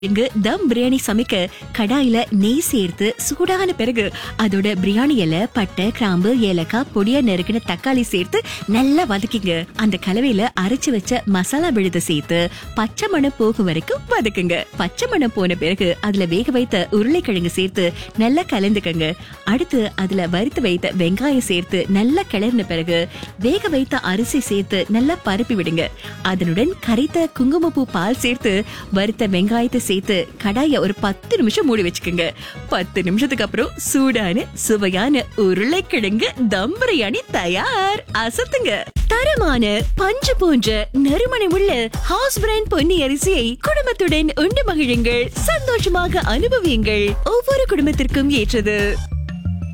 இங்கு தம் பிரியாணி சமைக்க கடாயில நெய் சேர்த்து சூடான பிறகு அதோட பிரியாணி இலை பட்டை கிராம்பு ஏலக்காய் பொடியா நறுக்கின தக்காளி சேர்த்து நல்லா வதக்கிங்க அந்த கலவையில அரைச்சு வச்ச மசாலா விழுத சேர்த்து பச்சை மணம் போகும் வரைக்கும் வதக்குங்க பச்சை மணம் போன பிறகு அதுல வேக வைத்த உருளைக்கிழங்கு சேர்த்து நல்லா கலந்துக்கங்க அடுத்து அதுல வறுத்து வைத்த வெங்காயம் சேர்த்து நல்லா கிளறின பிறகு வேக வைத்த அரிசி சேர்த்து நல்லா பரப்பி விடுங்க அதனுடன் கரைத்த குங்குமப்பூ பால் சேர்த்து வறுத்த வெங்காயத்தை சேர்த்து கடாய ஒரு பத்து நிமிஷம் மூடி வச்சுக்கோங்க பத்து நிமிஷத்துக்கு அப்புறம் சூடான சுவையான உருளைக்கிழங்கு தம் பிரியாணி தயார் அசத்துங்க தரமான பஞ்சு போன்ற நறுமணம் உள்ள ஹவுஸ் பிராண்ட் பொன்னி அரிசியை குடும்பத்துடன் உண்டு மகிழுங்கள் சந்தோஷமாக அனுபவியுங்கள் ஒவ்வொரு குடும்பத்திற்கும் ஏற்றது